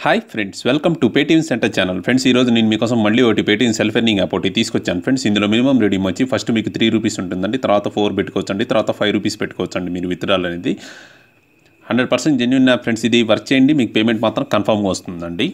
hi friends welcome to Paytm centre channel friends ఈరోజు నేను మీకోసం మళ్ళీ ఒకటి పేటీఎం సెల్ఫ్ ఎర్నింగ్ యాప్ ఒకటి తీసుకొచ్చాను ఫ్రెండ్స్ ఇందులో మినిమం రెడీమ్ వచ్చి ఫస్ట్ మీకు త్రీ రూపీస్ ఉంటుందండి తర్వాత ఫోర్ పెట్టుకోవచ్చండి తర్వాత ఫైవ్ రూపీస్ పెట్టుకోవచ్చండి మీరు విత్డ్రాల్ అనేది hundred percent genuine app friends ఇది వర్క్ చేయండి మీకు పేమెంట్ మాత్రం కన్ఫామ్గా వస్తుందండి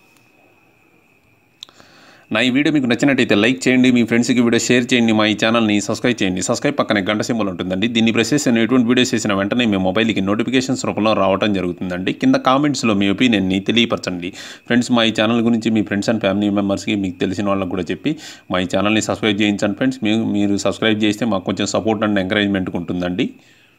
నా ఈ వీడియో మీకు నచ్చినట్టయితే లైక్ చేయండి మీ ఫ్రెండ్స్కి వీడియో షేర్ చేయండి మా ఈ ఛానల్ని సబ్స్క్రైబ్ చేయండి సబ్స్క్రైబ్ పక్కనే గంట సింబల్ ఉంటుందండి దీన్ని ప్రెస్ చేసిన ఎటువంటి వీడియోస్ చేసిన వెంటనే మీ మొబైల్కి నోటిఫికేషన్స్ రూపంలో రావడం జరుగుతుందండి కింద కామెంట్స్లో మీ ఒపీనియన్ని తెలియపరచండి ఫ్రెండ్స్ మా ఈ ఛానల్ గురించి మీ ఫ్రెండ్స్ అండ్ ఫ్యామిలీ మెంబర్స్కి మీకు తెలిసిన వాళ్ళకి కూడా చెప్పి మా ఈ ఛానల్ని సబ్స్క్రైబ్ చేయించండి ఫ్రెండ్స్ మీరు మీరు సబ్స్క్రైబ్ చేస్తే మాకు కొంచెం సపోర్ట్ అండ్ ఎంకరేజ్మెంట్ ఉంటుందండి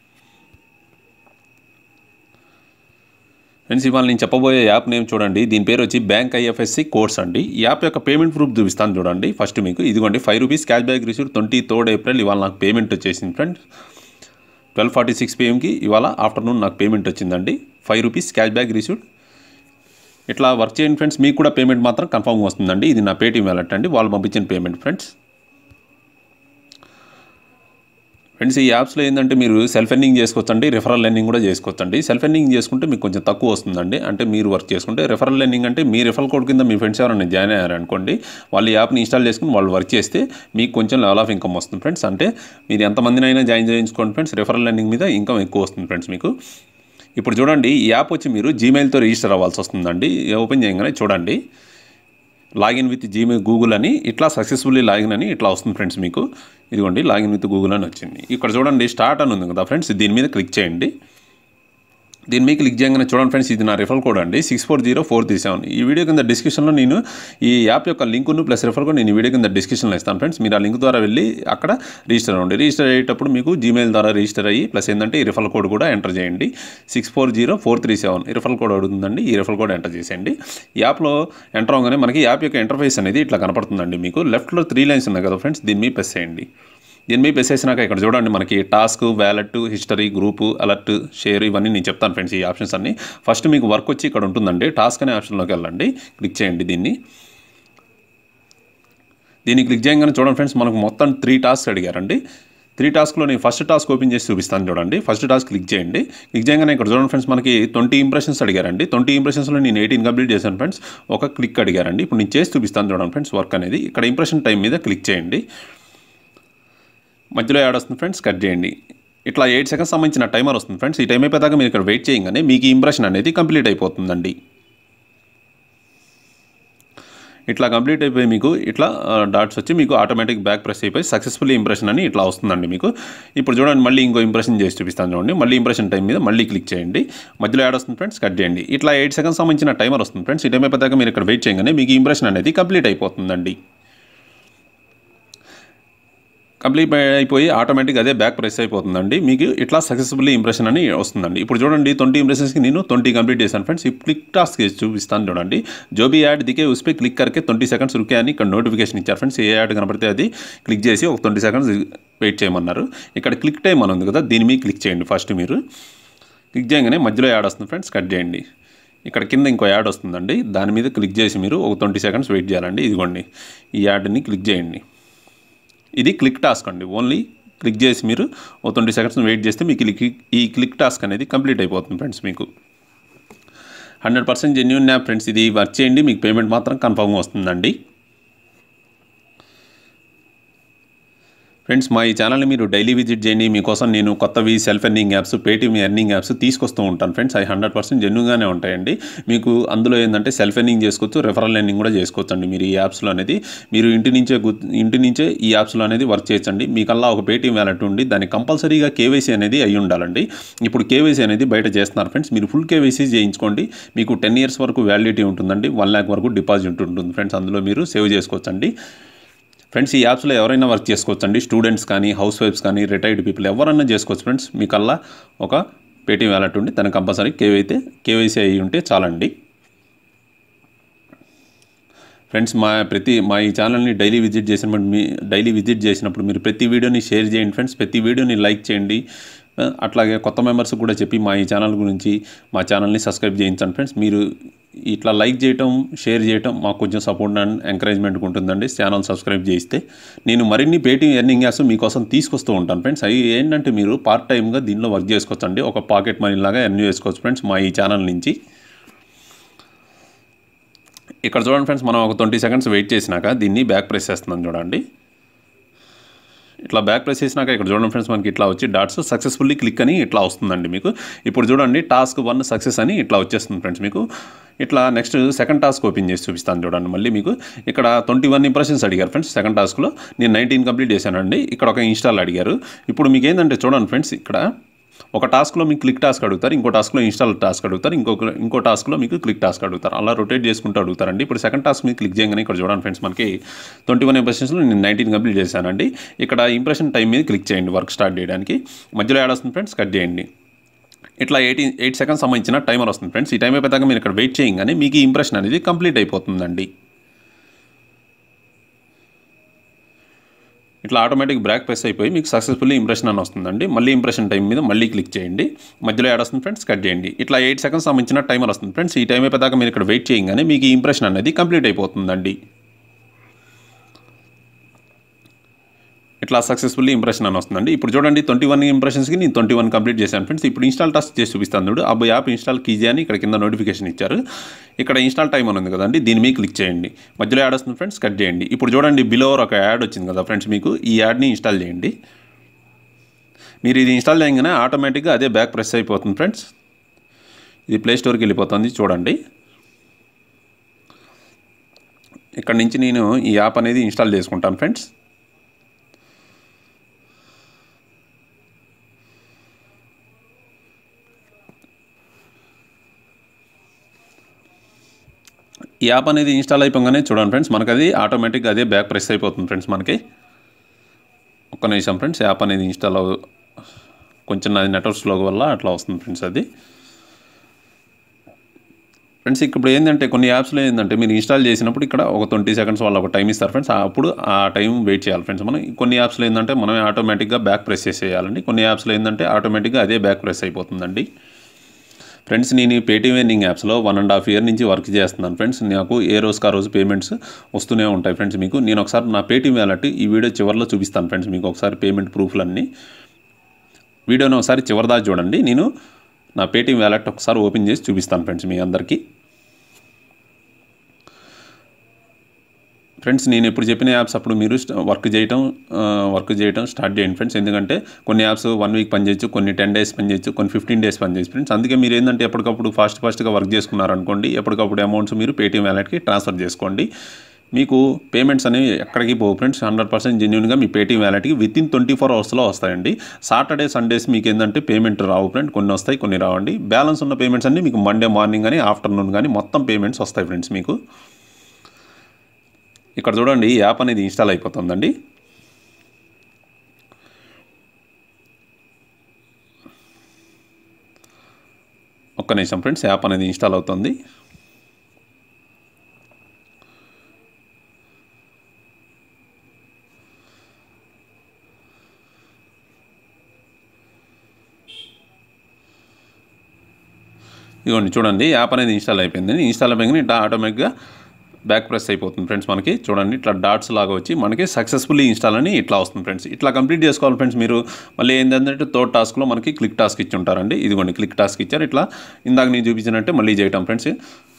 ఫ్రెండ్స్ ఇవాళ నేను చెప్పబోయే యాప్ నేమ్ చూడండి దీని పేరు వచ్చి బ్యాంక్ ఐఎఫ్ఎస్సి కోర్స్ అండి ఈ యాప్ యొక్క పేమెంట్ ప్రూఫ్ చూపిస్తాను చూడండి ఫస్ట్ మీకు ఇదిగోండి five rupees cash back receive twenty third April ఇవాళ నాకు పేమెంట్ వచ్చేసింది ఫ్రెండ్స్ ట్వెల్వ్ ఫార్టీ సిక్స్ పిఎంకి ఇవాళ ఆఫ్టర్నూన్ నాకు పేమెంట్ వచ్చిందండి five rupees cash back received ఇట్లా వర్క్ చేయండి ఫ్రెండ్స్ మీకు కూడా పేమెంట్ మాత్రం కన్ఫర్మ్గా వస్తుందండి ఇది నా పేటీఎం వ్యాలెట్ అండి వాళ్ళు పంపించిన పేమెంట్ ఫ్రెండ్స్ ఫ్రెండ్స్ ఈ యాప్స్లో ఏంటంటే మీరు సెల్ఫ్ ఎర్నింగ్ చేసుకోవచ్చండి రిఫరల్ లెర్నింగ్ కూడా చేసుకోవచ్చండి సెల్ఫ్ ఎర్నింగ్ చేసుకుంటే మీకు కొంచెం తక్కువ వస్తుందండి అంటే మీరు వర్క్ చేసుకుంటే రిఫరల్ లెర్నింగ్ అంటే మీ రిఫరల్ కోడ్ కింద మీ ఫ్రెండ్స్ ఎవరైనా జాయిన్ అయ్యారనుకోండి వాళ్ళు ఈ యాప్ని ఇన్స్టాల్ చేసుకుని వాళ్ళు వర్క్ చేస్తే మీకు కొంచెం లెవెల్ ఆఫ్ ఇన్కమ్ వస్తుంది ఫ్రెండ్స్ అంటే మీరు ఎంతమందినైనా జాయిన్ చేయించుకోండి ఫ్రెండ్స్ రిఫరల్ లెర్నింగ్ మీద ఇన్కమ్ ఎక్కువ వస్తుంది ఫ్రెండ్స్ మీకు ఇప్పుడు చూడండి ఈ యాప్ వచ్చి మీరు జీమెయిల్తో రిజిస్టర్ అవ్వాల్సి వస్తుందండి ఓపెన్ చేయగానే చూడండి లాగిన్ విత్ జీమెయిల్ గూగుల్ అని ఇట్లా సక్సెస్ఫుల్లీ లాగిన్ అని ఇట్లా వస్తుంది ఫ్రెండ్స్ మీకు ఇదిగోండి లాగిన్ విత్ గూగుల్ అని వచ్చింది ఇక్కడ చూడండి స్టార్ట్ అని ఉంది కదా ఫ్రెండ్స్ దీని మీద క్లిక్ చేయండి దీని మీద క్లిక్ చేయగానే చూడండి ఫ్రెండ్స్ ఇది నా రిఫర్ కోడ్ అండి six four zero four three seven ఈ వీడియో కింద డిస్క్రిప్షన్లో నేను ఈ యాప్ యొక్క లింకును ప్లస్ రిఫర్ కోడ్ నేను ఈ వీడియో కింద డిస్క్రిప్షన్లో ఇస్తాను ఫ్రెండ్స్ మీరు ఆ లింక్ ద్వారా వెళ్ళి అక్కడ రిజిస్టర్ అవ్వండి రిజిస్టర్ అయ్యేటప్పుడు మీకు జీమెయిల్ ద్వారా రిజిస్టర్ అయ్యి ప్లస్ ఏంటంటే ఈ రిఫర్ కోడ్ కూడా ఎంటర్ చేయండి six four zero four three seven ఈ రిఫర్ కోడ్ అడుగుతుందండి ఈ రిఫర్ కోడ్ ఎంటర్ చేసేయండి ఈ యాప్లో ఎంటర్ అవగానే మనకి యాప్ యొక్క ఇంటర్ఫేస్ అనేది ఇట్లా కనపడుతుందండి మీకు లెఫ్ట్లో త్రీ లైన్స్ ఉన్నాయి కదా ఫ్రెండ్స్ దీన్ని మీద ప్రెస్ చేయండి దీని మీద ప్రెస్ చేసినాక ఇక్కడ చూడండి మనకి task wallet history group alert share ఇవన్నీ నేను చెప్తాను ఫ్రెండ్స్ ఈ ఆప్షన్స్ అన్ని ఫస్ట్ మీకు వర్క్ వచ్చి ఇక్కడ ఉంటుందండి టాస్క్ అనే ఆప్షన్లోకి వెళ్ళండి క్లిక్ చేయండి దీన్ని దీన్ని క్లిక్ చేయగానే చూడండి ఫ్రెండ్స్ మనకు మొత్తం త్రీ టాస్క్ అడిగారండి త్రీ టాస్క్లో నేను ఫస్ట్ టాస్క్ ఓపెన్ చేసి చూపిస్తాను చూడండి ఫస్ట్ టాస్క్ క్లిక్ చేయండి క్లిక్ చేయగానే ఇక్కడ చూడండి ఫ్రెండ్స్ మనకి ట్వంటీ ఇంప్రెషన్స్ అడిగారండి ట్వంటీ ఇంప్రెషన్స్లో నేను ఎయిటీన్ కంప్లీట్ చేశాను ఫ్రెండ్స్ ఒక క్లిక్ అడిగారండి ఇప్పుడు నేను చేసి చూపిస్తాను చూడండి ఫ్రెండ్స్ వర్క్ అనేది ఇక్కడ ఇంప్రెషన్ టైం మీద క్లిక్ చేయండి మధ్యలో యాడ్ వస్తుంది ఫ్రెండ్స్ కట్ చేయండి ఇట్లా ఎయిట్ సెకండ్స్ సంబంధించిన టైమర్ వస్తుంది ఫ్రెండ్స్ ఈ టైం అయిపోయాక మీరు ఇక్కడ వెయిట్ చేయగానే మీకు ఈ ఇంప్రెషన్ అనేది కంప్లీట్ అయిపోతుందండి ఇట్లా కంప్లీట్ అయిపోయి మీకు ఇట్లా డాట్స్ వచ్చి మీకు ఆటోమేటిక్ బ్యాక్ ప్రెస్ అయిపోయి సక్సెస్ఫుల్ ఇంప్రెషన్ అని ఇట్లా వస్తుందండి మీకు ఇప్పుడు చూడండి మళ్ళీ ఇంకో ఇంప్రెషన్ చేసి చూపిస్తాను చూడండి మళ్ళీ ఇంప్రెషన్ టైం మీద మళ్ళీ క్లిక్ చేయండి మధ్యలో యాడ్ వస్తుంది ఫ్రెండ్స్ కట్ చేయండి ఇట్లా ఎయిట్ సెకండ్స్ సంబంధించిన టైమర్ వస్తుంది ఫ్రెండ్స్ ఈ టైం అయిపోయాక మీరు ఇక్కడ వెయిట్ చేయగానే మీకు ఇంప్రెషన్ అనేది కంప్లీట్ అయిపోతుందండి కంప్లీట్ అయిపోయి ఆటోమేటిక్ అదే బ్యాక్ ప్రెస్ అయిపోతుందండి మీకు ఇట్లా సక్సెస్ఫుల్లీ ఇంప్రెషన్ అని వస్తుందండి ఇప్పుడు చూడండి ట్వంటీ ఇంప్రెషన్స్కి నేను ట్వంటీ కంప్లీట్ చేశాను ఫ్రెండ్స్ ఈ క్లిక్ టాస్క్ చేసి చూపిస్తాను చూడండి जो भी యాడ్ దికే ఉస్పే క్లిక్ करके ట్వంటీ సెకండ్స్ రుకే అని ఇక్కడ నోటిఫికేషన్ ఇచ్చారు ఫ్రెండ్స్ ఏ యాడ్ కనపడితే అది క్లిక్ చేసి ఒక ట్వంటీ సెకండ్స్ వెయిట్ చేయమన్నారు ఇక్కడ క్లిక్ టైం అని ఉంది కదా దీని మీద క్లిక్ చేయండి ఫస్ట్ మీరు క్లిక్ చేయగానే మధ్యలో యాడ్ వస్తుంది ఫ్రెండ్స్ కట్ చేయండి ఇక్కడ కింద ఇంకో యాడ్ వస్తుందండి దాని మీద క్లిక్ చేసి మీరు ఒక ట్వంటీ సెకండ్స్ వెయిట్ చేయాలండి ఇదిగోండి ఈ యాడ్ని క్లిక్ చేయండి ఇది క్లిక్ టాస్క్ అండి ఓన్లీ క్లిక్ చేసి మీరు ఓ ట్వంటీ సెకండ్స్ వెయిట్ చేస్తే మీకు ఈ ఈ క్లిక్ టాస్క్ అనేది కంప్లీట్ అయిపోతుంది ఫ్రెండ్స్ మీకు hundred percent genuine app friends ఇది వర్క్ చేయండి మీకు పేమెంట్ మాత్రం కన్ఫర్మ్గా వస్తుందండి ఫ్రెండ్స్ మా ఈ ఛానల్ని మీరు డైలీ విజిట్ చేయండి మీకోసం నేను కొత్తవి self earning apps Paytm earning apps తీసుకొస్తూ ఉంటాను ఫ్రెండ్స్ అవి హండ్రెడ్ పర్సెంట్ జెన్యున్గానే ఉంటాయండి మీకు అందులో ఏంటంటే సెల్ఫ్ ఎర్నింగ్ చేసుకోవచ్చు రెఫరల్ ఎర్నింగ్ కూడా చేసుకోవచ్చు అండి మీరు ఈ యాప్స్లో అనేది మీరు ఇంటి నుంచే ఇంటి నుంచే ఈ యాప్స్లో అనేది వర్క్ చేయొచ్చండి మీకల్లా ఒక పేటీఎం వ్యాలెట్ ఉండి దాన్ని కంపల్సరీగా కేవైసీ అనేది అయి ఉండాలండి ఇప్పుడు కేవైసీ అనేది బయట చేస్తున్నారు ఫ్రెండ్స్ మీరు ఫుల్ కేవైసీ చేయించుకోండి మీకు టెన్ ఇయర్స్ వరకు వ్యాలిడిటీ ఉంటుందండి వన్ ల్యాక్ వరకు డిపాజిట్ ఉంటుంది ఫ్రెండ్స్ అందులో మీరు సేవ్ చేసుకోవచ్చండి ఫ్రెండ్స్ ఈ యాప్స్లో ఎవరైనా వర్క్ చేసుకోవచ్చండి స్టూడెంట్స్ కానీ హౌస్ వైఫ్స్ కానీ రిటైర్డ్ పీపుల్ ఎవరైనా చేసుకోవచ్చు ఫ్రెండ్స్ మీకల్లా ఒక పేటీఎం వ్యాలెట్ ఉండి దానికి కంపల్సరీ కేవైతే కేవైసీ అయ్యి ఉంటే చాలండి ఫ్రెండ్స్ మా ప్రతి మా ఈ ఛానల్ని డైలీ విజిట్ చేసినప్పుడు మీ డైలీ విజిట్ చేసినప్పుడు మీరు ప్రతి వీడియోని షేర్ చేయండి ఫ్రెండ్స్ ప్రతి వీడియోని లైక్ చేయండి అట్లాగే కొత్త మెంబర్స్ కూడా చెప్పి మా ఈ ఛానల్ గురించి మా ఛానల్ని సబ్స్క్రైబ్ చేయించండి ఫ్రెండ్స్ మీరు ఇట్లా లైక్ చేయటం షేర్ చేయటం మాకు కొంచెం సపోర్ట్ అండ్ ఎంకరేజ్మెంట్ ఉంటుందండి ఛానల్ సబ్స్క్రైబ్ చేస్తే నేను మరిన్ని పేటింగ్ ఎర్నింగ్ యాప్స్ మీకోసం తీసుకొస్తూ ఉంటాను ఫ్రెండ్స్ అవి ఏంటంటే మీరు పార్ట్ టైమ్గా దీనిలో వర్క్ చేసుకోవచ్చండి ఒక పాకెట్ మనీ లాగా ఎర్న్ చేసుకోవచ్చు ఫ్రెండ్స్ మా ఈ ఛానల్ నుంచి ఇక్కడ చూడండి ఫ్రెండ్స్ మనం ఒక ట్వంటీ సెకండ్స్ వెయిట్ చేసినాక దీన్ని బ్యాక్ ప్రెస్ చేస్తున్నాం చూడండి ఇట్లా బ్యాక్ ప్రెస్ చేసినాక ఇక్కడ చూడండి ఫ్రెండ్స్ మనకి ఇట్లా వచ్చి డాట్స్ సక్సెస్ఫుల్లీ క్లిక్ అని ఇట్లా వస్తుందండి మీకు ఇప్పుడు చూడండి టాస్క్ వన్ సక్సెస్ అని ఇట్లా వచ్చేస్తుంది ఫ్రెండ్స్ మీకు ఇట్లా నెక్స్ట్ సెకండ్ టాస్క్ ఓపెన్ చేసి చూపిస్తాను చూడండి మళ్ళీ మీకు ఇక్కడ ట్వంటీ వన్ ఇంప్రెషన్స్ అడిగారు ఫ్రెండ్స్ సెకండ్ టాస్క్లో నేను నైన్టీన్ కంప్లీట్ చేశానండి ఇక్కడ ఒక ఇన్స్టాల్ అడిగారు ఇప్పుడు మీకు ఏంటంటే చూడండి ఫ్రెండ్స్ ఇక్కడ ఒక టాస్క్లో మీకు క్లిక్ టాస్క్ అడుగుతారు ఇంకో టాస్క్లో ఇన్స్టాల్ టాస్క్ అడుగుతారు ఇంకొక ఇంకో టాస్క్లో మీకు క్లిక్ టాస్క్ అడుగుతారు అలా రొటేట్ చేసుకుంటూ అడుగుతారండి ఇప్పుడు సెకండ్ టాస్క్ మీద క్లిక్ చేయగానే ఇక్కడ చూడండి ఫ్రెండ్స్ మనకి ట్వంటీ వన్ ఇంప్రెషన్స్లో నేను నైన్టీన్ కంప్లీట్ చేశానండి ఇక్కడ ఇంప్రెషన్ టైం మీద క్లిక్ చేయండి వర్క్ స్టార్ట్ చేయడానికి మధ్యలో యాడ్ వస్తుంది ఫ్రెండ్స్ కట్ చేయండి ఇట్లా ఎయిటీన్ ఎయిట్ సెకండ్స్ సంబంధించిన టైమర్ వస్తుంది ఫ్రెండ్స్ ఈ టైం అయిపోయాక మీరు ఇక్కడ వెయిట్ చేయగానే మీకు ఈ ఇంప్రెషన్ అనేది కంప్లీట్ అయిపోతుందండి ఇట్లా ఆటోమేటిక్ బ్రాక్ ప్రెస్ అయిపోయి మీకు సక్సెస్ఫుల్లీ ఇంప్రెషన్ అని వస్తుందండి మళ్ళీ ఇంప్రెషన్ టైం మీద మళ్ళీ క్లిక్ చేయండి మధ్యలో యాడ్ వస్తుంది ఫ్రెండ్స్ కట్ చేయండి ఇట్లా ఎయిట్ సెకండ్స్ సంబంధించిన టైమర్ వస్తుంది ఫ్రెండ్స్ ఈ టైం అయిపోయాక మీరు ఇక్కడ వెయిట్ చేయగానే మీకు ఈ ఇంప్రెషన్ అనేది కంప్లీట్ అయిపోతుందండి ఇట్లా సక్సెస్ఫుల్లీ ఇంప్రెషన్ అని వస్తుందండి ఇప్పుడు చూడండి ట్వంటీ వన్ ఇంప్రెషన్స్కి నేను ట్వంటీ వన్ కంప్లీట్ చేశాను ఫ్రెండ్స్ ఇప్పుడు ఇన్స్టాల్ టాస్క్ చేసి చూపిస్తాను చూడు అబ్బో యాప్ ఇన్స్టాల్ కీజీ అని ఇక్కడ కింద నోటిఫికేషన్ ఇచ్చారు ఇక్కడ ఇన్స్టాల్ టైం అని ఉంది కదండి దీని మీద క్లిక్ చేయండి మధ్యలో యాడ్ వస్తుంది ఫ్రెండ్స్ కట్ చేయండి ఇప్పుడు చూడండి బిలో ఒక యాడ్ వచ్చింది కదా ఫ్రెండ్స్ మీకు ఈ యాడ్ని ఇన్స్టాల్ చేయండి మీరు ఇది ఇన్స్టాల్ చేయగానే ఆటోమేటిక్గా అదే బ్యాక్ ప్రెస్ అయిపోతుంది ఫ్రెండ్స్ ఇది ప్లే స్టోర్కి వెళ్ళిపోతుంది చూడండి ఇక్కడ నుంచి నేను ఈ యాప్ అనేది ఇన్స్టాల్ చేసుకుంటాను ఫ్రెండ్స్ ఈ యాప్ అనేది ఇన్స్టాల్ అయిపోగానే చూడండి ఫ్రెండ్స్ మనకి అది ఆటోమేటిక్గా అదే బ్యాక్ ప్రెస్ అయిపోతుంది ఫ్రెండ్స్ మనకి ఒక్క నిమిషం ఫ్రెండ్స్ యాప్ అనేది ఇన్స్టాల్ అవ కొంచెం అది నెట్వర్క్ స్లో వల్ల అట్లా వస్తుంది ఫ్రెండ్స్ అది ఫ్రెండ్స్ ఇప్పుడు ఏంటంటే కొన్ని యాప్స్లో ఏంటంటే మీరు ఇన్స్టాల్ చేసినప్పుడు ఇక్కడ ఒక ట్వంటీ సెకండ్స్ వాళ్ళు ఒక టైం ఇస్తారు ఫ్రెండ్స్ అప్పుడు ఆ టైం వెయిట్ చేయాలి ఫ్రెండ్స్ మనం కొన్ని యాప్స్లో ఏంటంటే మనమే ఆటోమేటిక్గా బ్యాక్ ప్రెస్ చేసేయాలండి కొన్ని యాప్స్లో ఏంటంటే ఆటోమేటిక్గా అదే బ్యాక్ ప్రెస్ అయిపోతుందండి ఫ్రెండ్స్ నేను ఈ పేటీఎం ఎర్నింగ్ యాప్స్లో వన్ అండ్ హాఫ్ ఇయర్ నుంచి వర్క్ చేస్తున్నాను ఫ్రెండ్స్ నాకు ఏ రోజుకి ఆ రోజు పేమెంట్స్ వస్తూనే ఉంటాయి ఫ్రెండ్స్ మీకు నేను ఒకసారి నా పేటీఎం వ్యాలెట్ ఈ వీడియో చివరిలో చూపిస్తాను ఫ్రెండ్స్ మీకు ఒకసారి పేమెంట్ ప్రూఫ్లన్నీ వీడియోని ఒకసారి చివరిదాకా చూడండి నేను నా పేటీఎం వ్యాలెట్ ఒకసారి ఓపెన్ చేసి చూపిస్తాను ఫ్రెండ్స్ మీ అందరికీ ఫ్రెండ్స్ నేను ఎప్పుడు చెప్పిన యాప్స్ అప్పుడు మీరు స్ట్- వర్క్ చేయటం ఆ, వర్క్ చేయటం స్టార్ట్ చేయండి ఫ్రెండ్స్ ఎందుకంటే కొన్ని యాప్స్ వన్ వీక్ పనిచేయచ్చు కొన్ని టెన్ డేస్ పనిచేయచ్చు కొన్ని ఫిఫ్టీన్ డేస్ పనిచేయచ్చు ఫ్రెండ్స్ అందుకే మీరు ఏంటంటే ఎప్పటికప్పుడు ఫాస్ట్ ఫాస్ట్గా వర్క్ చేసుకున్నారనుకోండి ఎప్పటికప్పుడు అమౌంట్స్ మీరు పేటీఎం వ్యాలెట్కి ట్రాన్స్ఫర్ చేసుకోండి మీకు పేమెంట్స్ అనేవి ఎక్కడికి పోవు ఫ్రెండ్స్ హండ్రెడ్ పర్సెంట్ జెన్యున్గా మీ పేటీఎం వ్యాలెట్కి విత్ ఇన్ ట్వంటీ ఫోర్ అవర్స్లో వస్తాయండి సాటర్డే సండేస్ మీకు ఏంటంటే పేమెంట్ రావు ఫ్రెండ్ కొన్ని వస్తాయి కొన్ని రావండి బ్యాలెన్స్ ఉన్న పేమెంట్స్ అన్ని మీకు మండే మార్నింగ్ కానీ ఆఫ్టర్నూన్ కానీ మొత్తం పేమెంట్స్ వస్తాయి ఫ్రెండ్స్ మీకు ఇక్కడ చూడండి ఈ యాప్ అనేది ఇన్స్టాల్ అయిపోతుందండి ఒక్క నిమిషం ఫ్రెండ్స్ యాప్ అనేది ఇన్స్టాల్ అవుతుంది ఇదిగోండి చూడండి యాప్ అనేది ఇన్స్టాల్ అయిపోయింది ఇన్స్టాల్ అయిపోయింది ఇట్లా ఆటోమేటిక్గా బ్యాక్ ప్రెస్ అయిపోతుంది ఫ్రెండ్స్ మనకి చూడండి ఇట్లా డాట్స్ లాగా వచ్చి మనకి సక్సెస్ఫుల్లీ ఇన్స్టాల్ అని ఇట్లా వస్తుంది ఫ్రెండ్స్ ఇట్లా కంప్లీట్ చేసుకోవాలి ఫ్రెండ్స్ మీరు మళ్ళీ ఏంటంటే థర్డ్ టాస్క్లో మనకి క్లిక్ టాస్క్ ఇచ్చి ఉంటారండి ఇదిగోండి క్లిక్ టాస్క్ ఇచ్చారు ఇట్లా ఇందాక నేను చూపించినట్టే మళ్ళీ చేయటం ఫ్రెండ్స్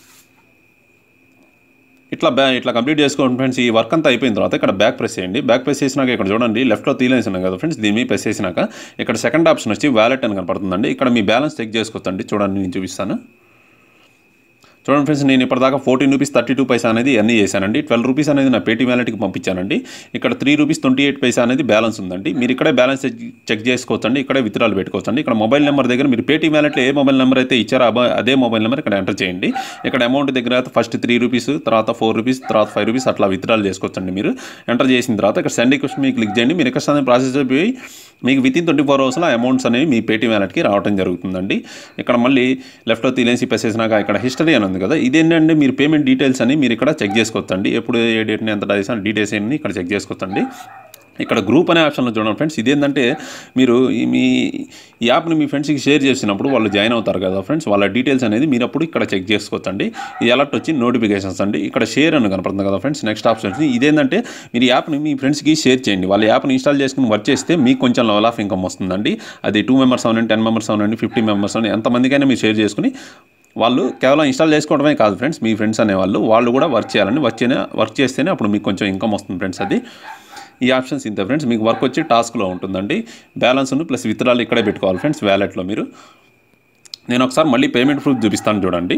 ఇట్లా బ్యా ఇట్లా కంప్లీట్ చేసుకోండి ఫ్రెండ్స్ ఈ వర్క్ అంతా అయిపోయిన తర్వాత ఇక్కడ బ్యాక్ ప్రెస్ చేయండి బ్యాక్ ప్రెస్ చేసినాక ఇక్కడ చూడండి లెఫ్ట్లో తీలేసి ఉన్నాయి కదా ఫ్రెండ్స్ దీని మీద ప్రెస్ చేసినాక ఇక్కడ సెకండ్ ఆప్షన్ వచ్చి వ్యాలెట్ అని కనపడుతుందండి ఇక్కడ మీ బ్యాలెన్స్ చెక్ చేసుకోవచ్చండి చూడండి నేను చూపిస్తాను చూడండి ఫ్రెండ్స్ నేను ఇప్పటిదాకా fourteen rupees thirty two paisa అనేది అన్నీ చేశానండి ట్వెల్వ్ రూపీస్ అనేది నా పేటీ వ్యాలెట్కి పంపించానండి ఇక్కడ three rupees twenty eight paisa అనేది బ్యాలెన్స్ ఉందండి మీరు ఇక్కడే బ్యాలెన్స్ చెక్- చెక్ చేసుకోవచ్చండి ఇక్కడే విత్డ్రాలు పెట్టుకోవచ్చండి ఇక్కడ మొబైల్ నెంబర్ దగ్గర మీరు పేటీ వ్యాలెట్లో ఏ మొబైల్ నెంబర్ అయితే ఇచ్చారో ఆ బ- అదే మొబైల్ నెంబర్ ఇక్కడ ఎంటర్ చేయండి ఇక్కడ అమౌంట్ దగ్గర ఫస్ట్ త్రీ రూపీస్ తర్వాత ఫోర్ రూపీస్ తర్వాత ఫైవ్ రూపీస్ అట్లా విత్డ్రాల్ చేసుకోవచ్చండి మీరు ఎంటర్ చేసిన తర్వాత ఇక్కడ సెండ్ రిక్వెస్ట్ మీకు క్లిక్ చేయండి మీరు ఎక్కడ ప్రాసెస్ అయిపోయి మీకు విత్ ఇన్ ట్వంటీ ఫోర్ అవర్స్లో అమౌంట్స్ అనేవి మీ పేటీ వ్యాలెట్కి రావడం జరుగుతుందండి ఇక్కడ మళ్ళీ లెఫ్ట్లో తీలేసి పెసేసినాక ఇక్కడ హిస్టరీ అని ఉంది కదా ఇదేంటంటే మీరు పేమెంట్ డీటెయిల్స్ అని మీరు ఇక్కడ చెక్ చేసుకోవచ్చండి ఎప్పుడు ఏ డేట్ని ఎంత డేస్ డీటెయిల్స్ అన్ని ఇక్కడ చెక్ చేసుకోవచ్చండి ఇక్కడ గ్రూప్ అనే ఆప్షన్లో చూడండి ఫ్రెండ్స్ ఇదేంటంటే మీరు ఈ మీ ఈ యాప్ని మీ ఫ్రెండ్స్కి షేర్ చేసినప్పుడు వాళ్ళు జాయిన్ అవుతారు కదా ఫ్రెండ్స్ వాళ్ళ డీటెయిల్స్ అనేది మీరు అప్పుడు ఇక్కడ చెక్ చేసుకోవచ్చండి ఈ అలర్ట్ వచ్చి నోటిఫికేషన్స్ అండి ఇక్కడ షేర్ అని కనపడుతుంది కదా ఫ్రెండ్స్ నెక్స్ట్ ఆప్షన్ వచ్చి ఇదేంటంటే మీరు ఈ యాప్ని మీ ఫ్రెండ్స్కి షేర్ చేయండి వాళ్ళ యాప్ని ఇన్స్టాల్ చేసుకుని వర్క్ చేస్తే మీకు కొంచెం లెవెల్ ఆఫ్ ఇన్కమ్ వస్తుందండి అది టూ మెంబర్స్ అవునండి టెన్ మెంబర్స్ అవునండి ఫిఫ్టీ మెంబర్స్ అవునండి ఎంతమందికైనా మీరు షేర్ చేసుకుని వాళ్ళు కేవలం ఇన్స్టాల్ చేసుకోవడమే కాదు ఫ్రెండ్స్ మీ ఫ్రెండ్స్ అనేవాళ్ళు వాళ్ళు కూడా వర్క్ చేయాలని వర్క్ చేయనే వర్క్ చేస్తేనే అప్పుడు మీకు కొంచెం ఇన్కమ్ వస్తుంది ఫ్రెండ్స్ అది ఈ ఆప్షన్స్ ఇంతే ఫ్రెండ్స్ మీకు వర్క్ వచ్చి టాస్క్లో ఉంటుందండి బ్యాలెన్స్ ప్లస్ విత్డ్రాలు ఇక్కడే పెట్టుకోవాలి ఫ్రెండ్స్ వ్యాలెట్లో మీరు నేను ఒకసారి మళ్ళీ పేమెంట్ ప్రూఫ్ చూపిస్తాను చూడండి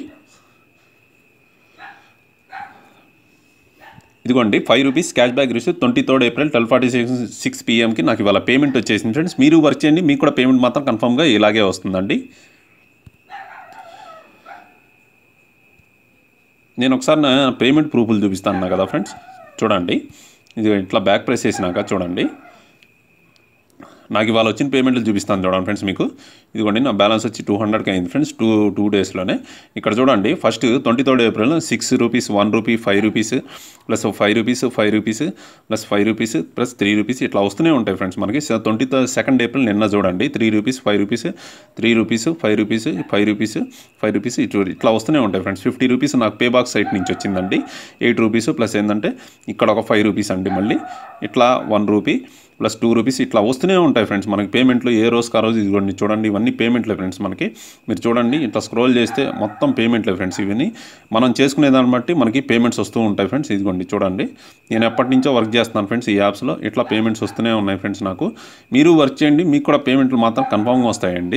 ఇదిగోండి five rupees cash back receive twenty third April twelve forty six six పిఎంకి నాకు ఇవాళ పేమెంట్ వచ్చేసింది ఫ్రెండ్స్ మీరు వర్క్ చేయండి మీకు కూడా పేమెంట్ మాత్రం కన్ఫర్మ్గా ఇలాగే వస్తుందండి నేను ఒకసారి నా పేమెంట్ ప్రూఫ్లు చూపిస్తాను అన్నా కదా ఫ్రెండ్స్ చూడండి ఇది ఇట్లా బ్యాక్ ప్రెస్ చేసినాక చూడండి నాకు ఇవాళ వచ్చిన పేమెంట్లు చూపిస్తాను చూడండి ఫ్రెండ్స్ మీకు ఇదిగోండి నా బ్యాలెన్స్ వచ్చి టూ హండ్రెడ్కి అయింది ఫ్రెండ్స్ టూ టూ డేస్లోనే ఇక్కడ చూడండి first twenty third April six rupees one rupee five rupees plus five rupees five rupees plus five rupees plus three rupees ఇట్లా వస్తూనే ఉంటాయి ఫ్రెండ్స్ మనకి ట్వంటీ సెకండ్ ఏప్రిల్ నిన్న చూడండి three rupees five rupees three rupees five rupees five rupees five rupees ఇటు ఇట్లా వస్తూనే ఉంటాయి ఫ్రెండ్స్ ఫిఫ్టీ రూపీస్ నాకు పే బాక్స్ సైట్ నుంచి వచ్చిందండి ఎయిట్ రూపీస్ ప్లస్ ఏంటంటే ఇక్కడ ఒక ఫైవ్ రూపీస్ అండి మళ్ళీ ఇట్లా one rupee plus two rupees ఇట్లా వస్తూనే ఉంటాయి ఫ్రెండ్స్ మనకి పేమెంట్లు ఏ రోజుకి ఆ రోజు ఇదిగోండి చూడండి ఇవన్నీ పేమెంట్లే ఫ్రెండ్స్ మనకి మీరు చూడండి ఇట్లా స్క్రోల్ చేస్తే మొత్తం పేమెంట్లే ఫ్రెండ్స్ ఇవన్నీ మనం చేసుకునే దాన్ని బట్టి మనకి పేమెంట్స్ వస్తూ ఉంటాయి ఫ్రెండ్స్ ఇదిగోండి చూడండి నేను ఎప్పటి నుంచో వర్క్ చేస్తున్నాను ఫ్రెండ్స్ ఈ యాప్స్లో ఇట్లా పేమెంట్స్ వస్తూనే ఉన్నాయి ఫ్రెండ్స్ నాకు మీరు వర్క్ చేయండి మీకు కూడా పేమెంట్లు మాత్రం కన్ఫామ్గా వస్తాయండి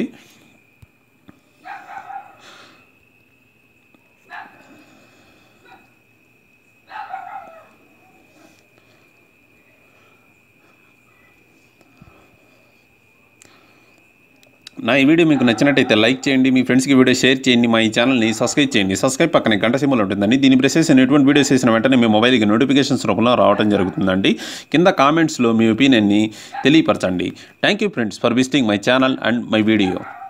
నా ఈ వీడియో మీకు నచ్చినట్టయితే లైక్ చేయండి మీ ఫ్రెండ్స్కి వీడియో షేర్ చేయండి మా ఈ ఛానల్ని సబ్స్క్రైబ్ చేయండి సబ్స్క్రైబ్ పక్కనే గంట సింబల్ ఉంటుందండి దీని ప్రెస్ చేసిన ఎటువంటి వీడియోస్ చేసిన వెంటనే మీ మొబైల్కి నోటిఫికేషన్స్ రూపంలో రావడం జరుగుతుందండి కింద కామెంట్స్లో మీ ఒపీనియన్ని తెలియపరచండి thank you friends for visiting my channel and my video